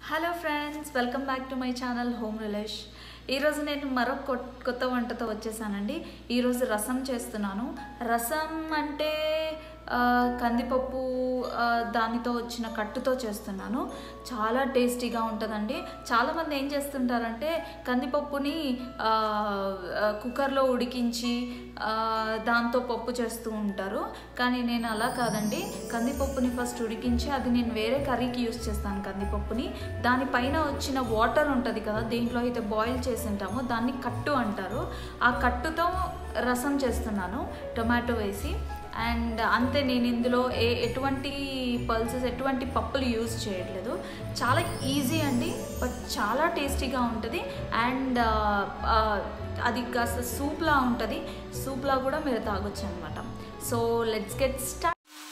hello friends welcome back to my channel home రిలేష్ ఈరోజు నేను మరొక కొ- కొత్త వంటతో వచ్చేసానండి ఈరోజు రసం చేస్తున్నాను రసం అంటే ఆ, కందిపప్పు ఆ, దానితో వచ్చిన కట్టుతో చేస్తున్నాను చాలా టేస్టీగా ఉంటుందండి చాలామంది ఏం చేస్తుంటారంటే కందిపప్పుని ఆ, ఆ, కుక్కర్లో ఉడికించి ఆ, దాంతో పప్పు చేస్తూ ఉంటారు కానీ నేను అలా కాదండి కందిపప్పుని ఫస్ట్ ఉడికించి అది నేను వేరే కర్రీకి యూస్ చేస్తాను కందిపప్పుని దానిపైన వచ్చిన వాటర్ ఉంటుంది కదా దీంట్లో అయితే బాయిల్ చేసి ఉంటామో దాన్ని కట్టు అంటారు ఆ కట్టుతో రసం చేస్తున్నాను టొమాటో వేసి అండ్ అంతే నేను ఇందులో ఏ ఎటువంటి పల్సెస్ ఎటువంటి పప్పులు యూజ్ చేయట్లేదు చాలా ఈజీ అండి బట్ చాలా టేస్టీగా ఉంటుంది అండ్ అది కాస్త సూప్లా ఉంటుంది సూప్లా కూడా మీరు తాగొచ్చు అనమాట సో లెట్స్ గెట్ స్టార్ట్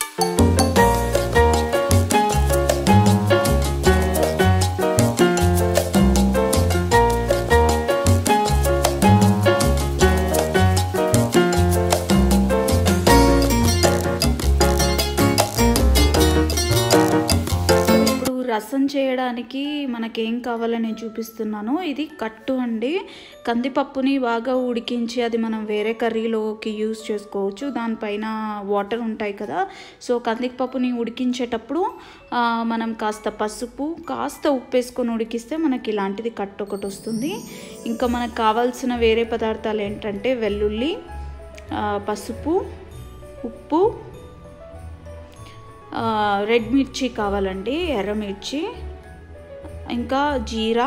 ఇప్పుడు రసం చేయడానికి మనకేం కావాలో నేను చూపిస్తున్నాను ఇది కట్టు అండి కందిపప్పుని బాగా ఉడికించి అది మనం వేరే కర్రీలోకి యూస్ చేసుకోవచ్చు దానిపైన వాటర్ ఉంటాయి కదా సో కందిపప్పుని ఉడికించేటప్పుడు ఆ, మనం కాస్త పసుపు కాస్త ఉప్పు వేసుకొని ఉడికిస్తే మనకి ఇలాంటిది కట్టు ఒకటి వస్తుంది ఇంకా మనకు కావాల్సిన వేరే పదార్థాలు ఏంటంటే వెల్లుల్లి ఆ, పసుపు ఉప్పు ఆ, రెడ్ మిర్చి కావాలండి ఎర్ర మిర్చి ఇంకా జీరా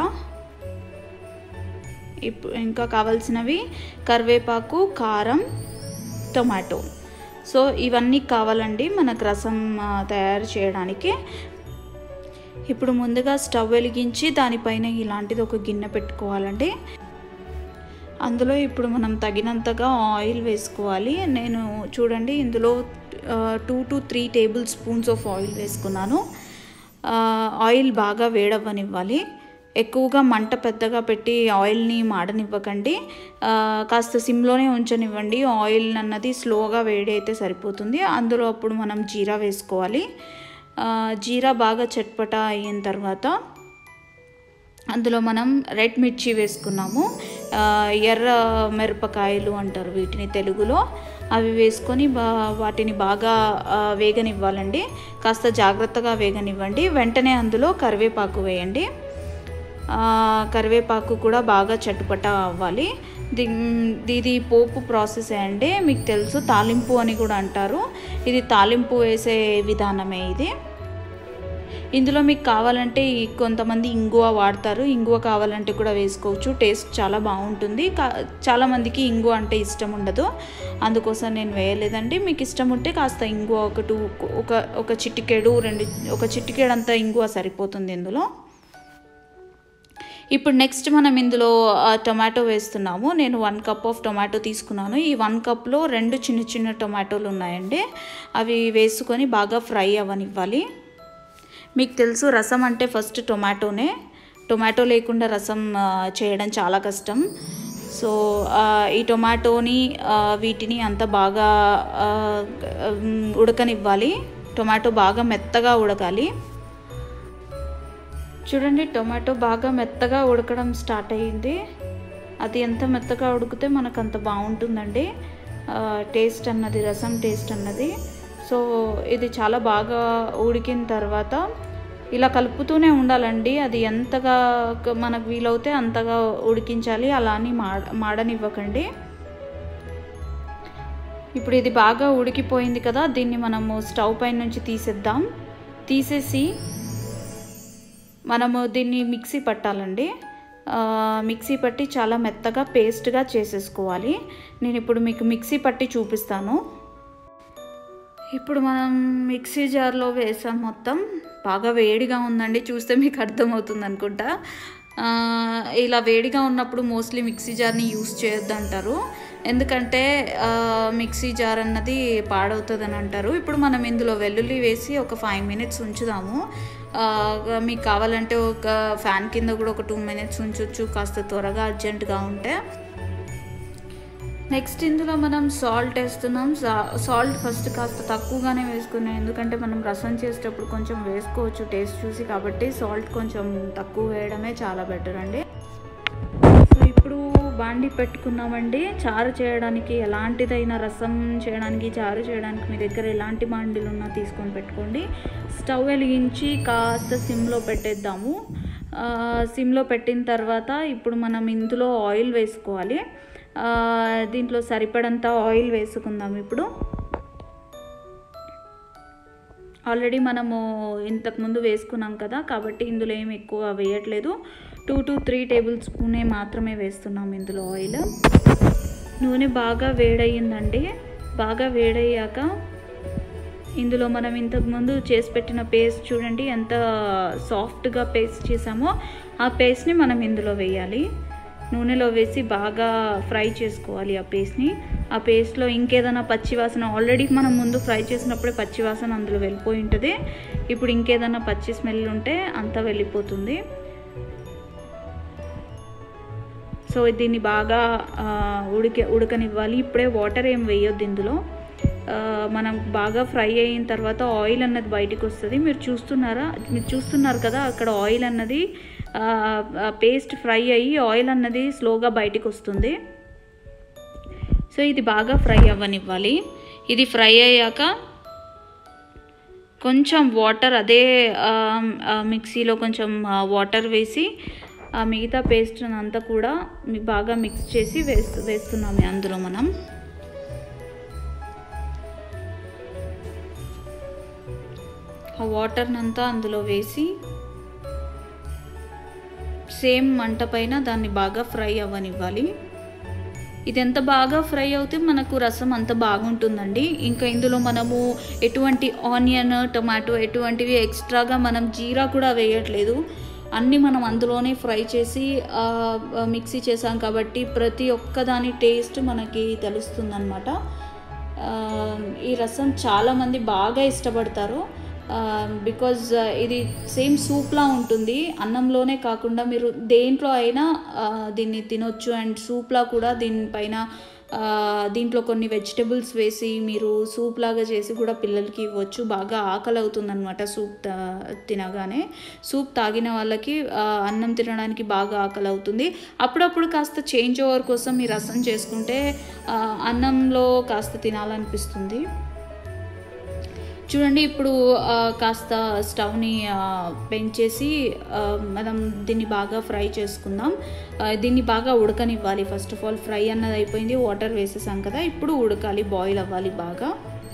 ఇప్పుడు ఇంకా కావాల్సినవి కరివేపాకు కారం టొమాటో సో ఇవన్నీ కావాలండి మనకు రసం ఆ, తయారు చేయడానికి ఇప్పుడు ముందుగా స్టవ్ వెలిగించి దానిపైన ఇలాంటిది ఒక గిన్నె పెట్టుకోవాలండి అందులో ఇప్పుడు మనం తగినంతగా ఆయిల్ వేసుకోవాలి నేను చూడండి ఇందులో two to three tablespoons of oil వేసుకున్నాను ఆ, ఆయిల్ బాగా వేడవ్వనివ్వాలి ఎక్కువగా మంట పెద్దగా పెట్టి ఆయిల్ని మాడనివ్వకండి ఆ, కాస్త సిమ్లోనే ఉంచనివ్వండి ఆయిల్ అన్నది స్లోగా వేడి అయితే సరిపోతుంది అందులో అప్పుడు మనం జీరా వేసుకోవాలి ఆ, జీరా బాగా చట్పట అయిన తర్వాత అందులో మనం రెడ్ మిర్చి వేసుకున్నాము ఆ, ఎర్ర మిరపకాయలు అంటారు వీటిని తెలుగులో అవి వేసుకొని బా వాటిని బాగా ఆ, వేగనివ్వాలండి కాస్త జాగ్రత్తగా వేగనివ్వండి వెంటనే అందులో కరివేపాకు వేయండి ఆ, కరివేపాకు కూడా బాగా చట్టుపట అవ్వాలి ది ఇది పోపు ప్రాసెస్ అండి మీకు తెలుసు తాలింపు అని కూడా అంటారు ఇది తాలింపు వేసే విధానమే ఇది ఇందులో మీకు కావాలంటే ఈ కొంతమంది ఇంగువ వాడతారు ఇంగువ కావాలంటే కూడా వేసుకోవచ్చు టేస్ట్ చాలా బాగుంటుంది కా చాలామందికి ఇంగువ అంటే ఇష్టం ఉండదు అందుకోసం నేను వేయలేదండి మీకు ఇష్టం ఉంటే కాస్త ఇంగువ ఒక టూ ఒక ఒక చిటికెడు రెండు ఒక చిటికెడు అంతా ఇంగువ సరిపోతుంది ఇందులో ఇప్పుడు నెక్స్ట్ మనం ఇందులో ఆ, టొమాటో వేస్తున్నాము నేను వన్ కప్ ఆఫ్ టొమాటో తీసుకున్నాను ఈ వన్ కప్లో రెండు చిన్న చిన్న టొమాటోలు ఉన్నాయండి అవి వేసుకొని బాగా ఫ్రై అవ్వనివ్వాలి మీకు తెలుసు రసం అంటే ఫస్ట్ టొమాటోనే టొమాటో లేకుండా రసం ఆ, చేయడం చాలా కష్టం సో ఆ, ఈ టొమాటోని ఆ, వీటిని అంత బాగా ఆ, ఉమ్, ఉడకనివ్వాలి టొమాటో బాగా మెత్తగా ఉడకాలి చూడండి టొమాటో బాగా మెత్తగా ఉడకడం స్టార్ట్ అయ్యింది అది ఎంత మెత్తగా ఉడికితే మనకు అంత బాగుంటుందండి ఆ, టేస్ట్ అన్నది రసం టేస్ట్ అన్నది సో ఇది చాలా బాగా ఉడికిన తర్వాత ఇలా కలుపుతూనే ఉండాలండి అది ఎంతగా క- మనకు వీలవుతే అంతగా ఉడికించాలి అలా అని మాడ మాడనివ్వకండి ఇప్పుడు ఇది బాగా ఉడికిపోయింది కదా దీన్ని మనము స్టవ్ పైన నుంచి తీసేద్దాం తీసేసి మనము దీన్ని మిక్సీ పట్టాలండి ఆ, మిక్సీ పట్టి చాలా మెత్తగా పేస్ట్గా చేసేసుకోవాలి నేను ఇప్పుడు మీకు మిక్సీ పట్టి చూపిస్తాను ఇప్పుడు మనం మిక్సీ జార్లో వేసాం మొత్తం బాగా వేడిగా ఉందండి చూస్తే మీకు అర్థమవుతుంది అనుకుంటా ఆ, ఇలా వేడిగా ఉన్నప్పుడు మోస్ట్లీ మిక్సీ జార్ని యూస్ చేయొద్దు అంటారు ఎందుకంటే ఆ, మిక్సీ జార్ అన్నది పాడవుతుందని అంటారు ఇప్పుడు మనం ఇందులో వెల్లుల్లి వేసి ఒక ఫైవ్ మినిట్స్ ఉంచుదాము ఆ, మీకు కావాలంటే ఒక ఫ్యాన్ కింద కూడా ఒక టూ మినిట్స్ ఉంచవచ్చు కాస్త త్వరగా అర్జెంటుగా ఉంటే నెక్స్ట్ ఇందులో మనం సాల్ట్ వేస్తున్నాం సాల్ట్ ఫస్ట్ కాస్త తక్కువగానే వేసుకున్నాం ఎందుకంటే మనం రసం చేసేటప్పుడు కొంచెం వేసుకోవచ్చు టేస్ట్ చూసి కాబట్టి సాల్ట్ కొంచెం తక్కువ వేయడమే చాలా బెటర్ అండి సో ఇప్పుడు బాండి పెట్టుకున్నామండి చారు చేయడానికి ఎలాంటిదైనా రసం చేయడానికి చారు చేయడానికి మీ దగ్గర ఎలాంటి బాండీలు ఉన్నా తీసుకొని పెట్టుకోండి స్టవ్ వెలిగించి కాస్త సిమ్లో పెట్టేద్దాము ఆ, సిమ్లో పెట్టిన తర్వాత ఇప్పుడు మనం ఇందులో ఆయిల్ వేసుకోవాలి ఆ, దీంట్లో సరిపడంత ఆయిల్ వేసుకుందాం ఇప్పుడు ఆల్రెడీ మనము ఇంతకుముందు వేసుకున్నాం కదా కాబట్టి ఇందులో ఏమి ఎక్కువ వేయట్లేదు టూ టు త్రీ టేబుల్ స్పూనే మాత్రమే వేస్తున్నాం ఇందులో ఆయిల్ నూనె బాగా వేడయ్యిందండి బాగా వేడయ్యాక ఇందులో మనం ఇంతకుముందు చేసి పెట్టిన పేస్ట్ చూడండి ఎంత సాఫ్ట్గా పేస్ట్ చేసామో ఆ పేస్ట్ని మనం ఇందులో వేయాలి నూనెలో వేసి బాగా ఫ్రై చేసుకోవాలి ఆ పేస్ట్ని ఆ పేస్ట్లో ఇంకేదైనా పచ్చివాసన ఆల్రెడీ మనం ముందు ఫ్రై చేసినప్పుడే పచ్చివాసన అందులో వెళ్ళిపోయి ఉంటుంది ఇప్పుడు ఇంకేదైనా పచ్చి స్మెల్ ఉంటే అంతా వెళ్ళిపోతుంది సో దీన్ని బాగా ఆ, ఉడికే ఉడకనివ్వాలి ఇప్పుడే వాటర్ ఏం వేయొద్దు ఇందులో ఆ, మనం బాగా ఫ్రై అయిన తర్వాత ఆయిల్ అన్నది బయటికి వస్తుంది మీరు చూస్తున్నారా మీరు చూస్తున్నారు కదా అక్కడ ఆయిల్ అన్నది పేస్ట్ ఫ్రై అయ్యి ఆయిల్ అన్నది స్లోగా బయటికి వస్తుంది సో ఇది బాగా ఫ్రై అవ్వనివ్వాలి ఇది ఫ్రై అయ్యాక కొంచెం వాటర్ అదే ఆ, ఆ, మిక్సీలో కొంచెం ఆ, వాటర్ వేసి ఆ మిగతా పేస్ట్ అంతా కూడా మీ- బాగా మిక్స్ చేసి వేస్తు వేస్తున్నాము అందులో మనం ఆ వాటర్నంతా అందులో వేసి సేమ్ మంట పైన దాన్ని బాగా ఫ్రై అవ్వనివ్వాలి ఇది ఎంత బాగా ఫ్రై అవుతే మనకు రసం అంత బాగుంటుందండి ఇంకా ఇందులో మనము ఎటువంటి ఆనియన్ టొమాటో ఎటువంటివి ఎక్స్ట్రాగా మనం జీరా కూడా వేయట్లేదు అన్నీ మనం అందులోనే ఫ్రై చేసి ఆ, ఆ, మిక్సీ చేసాం కాబట్టి ప్రతి ఒక్క దాని టేస్ట్ మనకి తెలుస్తుందన్నమాట ఆ, ఈ రసం చాలామంది బాగా ఇష్టపడతారు బికాజ్ ఇది సేమ్ సూప్లా ఉంటుంది అన్నంలోనే కాకుండా మీరు దేంట్లో అయినా ఆ, దీన్ని తినొచ్చు అండ్ సూప్లా కూడా దీనిపైన ఆ, దీంట్లో కొన్ని వెజిటబుల్స్ వేసి మీరు సూప్ లాగా చేసి కూడా పిల్లలకి ఇవ్వచ్చు బాగా ఆకలి అవుతుందన్నమాట సూప్ తా- తినగానే సూప్ తాగిన వాళ్ళకి ఆ, అన్నం తినడానికి బాగా ఆకలి అవుతుంది అప్పుడప్పుడు కాస్త చేంజ్ ఓవర్ కోసం ఈ రసం చేసుకుంటే ఆ, అన్నంలో కాస్త తినాలనిపిస్తుంది చూడండి ఇప్పుడు ఆ, కాస్త స్టవ్ని ఆ, పెంచేసి ఆ, మనం దీన్ని బాగా ఫ్రై చేసుకుందాం ఆ, దీన్ని బాగా ఉడకనివ్వాలి ఫస్ట్ ఆఫ్ ఆల్ ఫ్రై అన్నది అయిపోయింది వాటర్ వేసేసాం కదా ఇప్పుడు ఉడకాలి బాయిల్ అవ్వాలి బాగా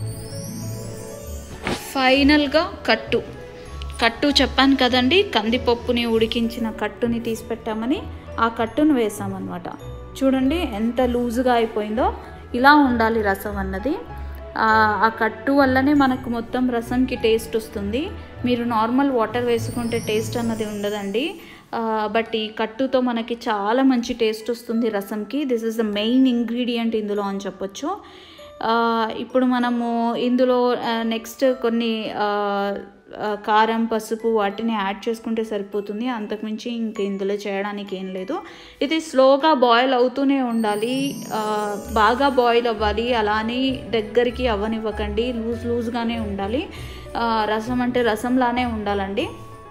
ఫైనల్గా కట్టు కట్టు చెప్పాను కదండి కందిపప్పుని ఉడికించిన కట్టుని తీసి పెట్టామని ఆ కట్టును వేసామన్నమాట చూడండి ఎంత లూజుగా అయిపోయిందో ఇలా ఉండాలి రసం అన్నది ఆ ఆ కట్టు వల్లనే మనకు మొత్తం రసంకి టేస్ట్ వస్తుంది మీరు నార్మల్ వాటర్ వేసుకుంటే టేస్ట్ అన్నది ఉండదండి బట్ ఈ కట్టుతో మనకి చాలా మంచి టేస్ట్ వస్తుంది రసంకి this is the main ingredient ఇందులో అని చెప్పొచ్చు ఆ, ఇప్పుడు మనము ఇందులో నెక్స్ట్ కొన్ని ఆ, ఆ, కారం పసుపు వాటిని యాడ్ చేసుకుంటే సరిపోతుంది అంతకుమించి ఇంక ఇందులో చేయడానికి ఏం లేదు ఇది స్లోగా బాయిల్ అవుతూనే ఉండాలి ఆ, బాగా బాయిల్ అవ్వాలి అలానే దగ్గరికి అవ్వనివ్వకండి లూజ్ లూజ్గానే ఉండాలి ఆ, రసం అంటే రసంలానే ఉండాలండి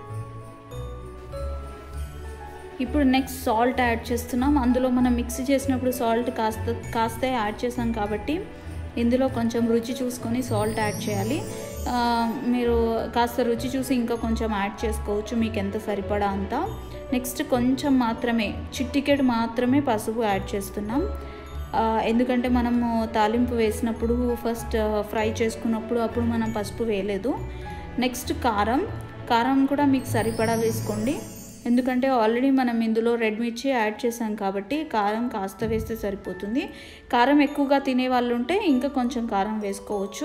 ఇప్పుడు నెక్స్ట్ సాల్ట్ యాడ్ చేస్తున్నాం అందులో మనం మిక్సీ చేసినప్పుడు సాల్ట్ కాస్త కాస్త యాడ్ చేసాం కాబట్టి ఇందులో కొంచెం రుచి చూసుకొని సాల్ట్ యాడ్ చేయాలి ఆ, మీరు కాస్త రుచి చూసి ఇంకా కొంచెం యాడ్ చేసుకోవచ్చు మీకు ఎంత సరిపడా అంత నెక్స్ట్ కొంచెం మాత్రమే చిట్టికెడు మాత్రమే పసుపు యాడ్ చేస్తున్నాం ఆ, ఎందుకంటే మనము తాలింపు వేసినప్పుడు ఫస్ట్ ఫ్రై చేసుకున్నప్పుడు అప్పుడు మనం పసుపు వేయలేదు నెక్స్ట్ కారం కారం కూడా మీకు సరిపడా వేసుకోండి ఎందుకంటే ఆల్రెడీ మనం ఇందులో రెడ్ మిర్చి యాడ్ చేసాం కాబట్టి కారం కాస్త వేస్తే సరిపోతుంది కారం ఎక్కువగా తినే వాళ్ళు ఉంటే ఇంకా కొంచెం కారం వేసుకోవచ్చు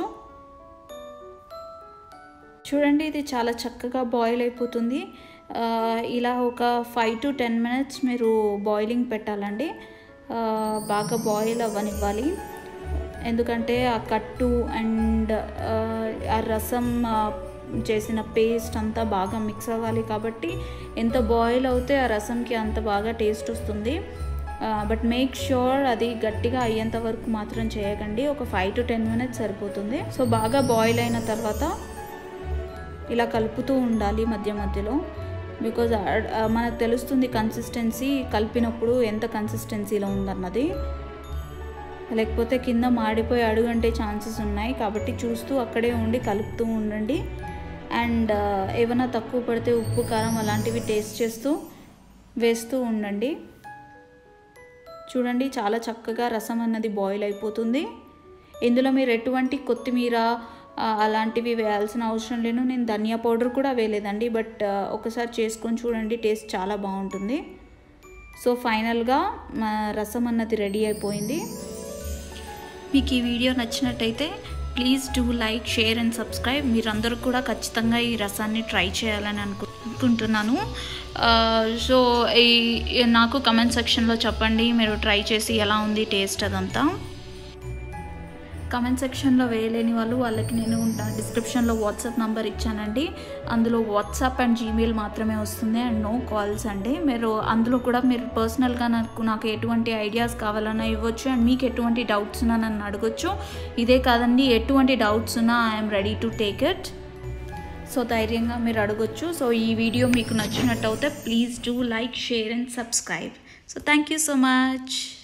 చూడండి ఇది చాలా చక్కగా బాయిల్ అయిపోతుంది ఆ, ఇలా ఒక ఫైవ్ టు టెన్ మినిట్స్ మీరు బాయిలింగ్ పెట్టాలండి ఆ, బాగా బాయిల్ అవ్వనివ్వాలి ఎందుకంటే ఆ కట్టు అండ్ ఆ రసం ఆ, చేసిన పేస్ట్ అంతా బాగా మిక్స్ అవ్వాలి కాబట్టి ఎంత బాయిల్ అవుతే ఆ రసంకి అంత బాగా టేస్ట్ వస్తుంది బట్ మేక్ ష్యూర్ అది గట్టిగా అయ్యేంత వరకు మాత్రం చేయకండి ఒక ఫైవ్ టు టెన్ మినిట్స్ సరిపోతుంది సో బాగా బాయిల్ అయిన తర్వాత ఇలా కలుపుతూ ఉండాలి మధ్య మధ్యలో బికాజ్ మనకు తెలుస్తుంది కన్సిస్టెన్సీ కలిపినప్పుడు ఎంత కన్సిస్టెన్సీలో ఉందన్నది లేకపోతే కింద మాడిపోయి అడుగంటే ఛాన్సెస్ ఉన్నాయి కాబట్టి చూస్తూ అక్కడే ఉండి కలుపుతూ ఉండండి అండ్ ఏమైనా తక్కువ పడితే ఉప్పు కారం అలాంటివి టేస్ట్ చేస్తూ వేస్తూ ఉండండి చూడండి చాలా చక్కగా రసం అన్నది బాయిల్ అయిపోతుంది ఇందులో మీరు ఎటువంటి కొత్తిమీర అలాంటివి వేయాల్సిన అవసరం లేదు నేను ధనియా పౌడర్ కూడా వేయలేదండి బట్ ఒకసారి చేసుకొని చూడండి టేస్ట్ చాలా బాగుంటుంది సో ఫైనల్గా మా రసం అన్నది రెడీ అయిపోయింది మీకు ఈ వీడియో నచ్చినట్టయితే please do like share and subscribe మీరందరూ కూడా ఖచ్చితంగా ఈ రసాన్ని ట్రై చేయాలని అనుకు అనుకుంటున్నాను సో ఈ నాకు కమెంట్ సెక్షన్లో చెప్పండి మీరు ట్రై చేసి ఎలా ఉంది టేస్ట్ అదంతా కమెంట్ సెక్షన్లో వేయలేని వాళ్ళు వాళ్ళకి నేను డిస్క్రిప్షన్లో వాట్సాప్ నెంబర్ ఇచ్చానండి అందులో వాట్సాప్ అండ్ జీమెయిల్ మాత్రమే వస్తుంది అండ్ నో కాల్స్ అండి మీరు అందులో కూడా మీరు పర్సనల్గా నాకు నాకు ఎటువంటి ఐడియాస్ కావాలన్నా ఇవ్వచ్చు అండ్ మీకు ఎటువంటి డౌట్స్ ఉన్నా నన్ను అడగొచ్చు ఇదే కాదండి ఎటువంటి డౌట్స్ ఉన్నా I'm ready to take it so ధైర్యంగా మీరు అడగొచ్చు సో ఈ వీడియో మీకు నచ్చినట్టు అయితే please do like share and subscribe so thank you so much